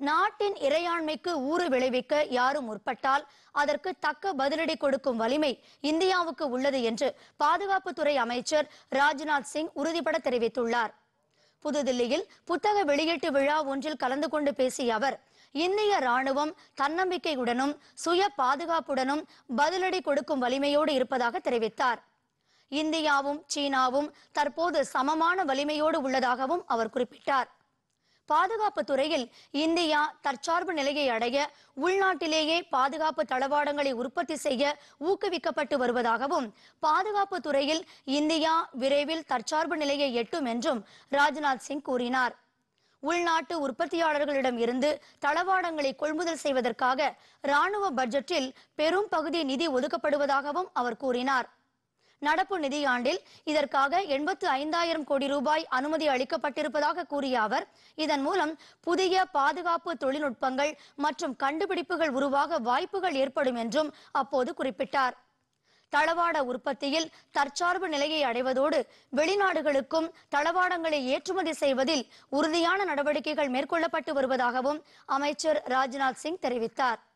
நாட்டின் இறையாண்மைக்கு ஊறு விளைவிக்க யாரும் முற்பட்டால் அதற்கு தக்க பதிலடி கொடுக்கும் வலிமை இந்தியாவுக்கு உள்ளது என்று பாதுகாப்புத்துறை அமைச்சர் ராஜ்நாத் சிங் உறுதிபட தெரிவித்துள்ளார் புதுதில்லியில் புத்தக வெளியீட்டு விழா ஒன்றில் கலந்து கொண்டு பேசிய அவர் இந்திய ராணுவம் தன்னம்பிக்கையுடனும் சுய பாதுகாப்புடனும் பதிலடி கொடுக்கும் வலிமையோடு இருப்பதாக தெரிவித்தார் இந்தியாவும் சீனாவும் தற்போது சமமான வலிமையோடு உள்ளதாகவும் அவர் குறிப்பிட்டார் பாதுகாப்பு துறையில் இந்தியா தற்சார்பு நிலையை அடைய உள்நாட்டிலேயே பாதுகாப்பு தளவாடங்களை உற்பத்தி செய்ய ஊக்குவிக்கப்பட்டு வருவதாகவும் பாதுகாப்பு துறையில் இந்தியா விரைவில் தற்சார்பு நிலையை எட்டும் என்றும் ராஜ்நாத் சிங் கூறினார் உள்நாட்டு உற்பத்தியாளர்களிடம் இருந்து தளவாடங்களை கொள்முதல் செய்வதற்காக ராணுவ பட்ஜெட்டில் பெரும் பகுதி நிதி ஒதுக்கப்படுவதாகவும் அவர் கூறினார் நடப்பு நிதியாண்டில் இதற்காக எண்பத்து ஐந்தாயிரம் கோடி ரூபாய் அனுமதி அளிக்கப்பட்டிருப்பதாக கூறிய அவர் இதன் மூலம் புதிய பாதுகாப்பு தொழில்நுட்பங்கள் மற்றும் கண்டுபிடிப்புகள் உருவாக வாய்ப்புகள் ஏற்படும் என்றும் அப்போது குறிப்பிட்டார் தளவாட உற்பத்தியில் தற்சார்பு நிலையை அடைவதோடு வெளிநாடுகளுக்கும் தளவாடங்களை ஏற்றுமதி செய்வதில் உறுதியான நடவடிக்கைகள் மேற்கொள்ளப்பட்டு வருவதாகவும் அமைச்சர் ராஜ்நாத் சிங் தெரிவித்தார்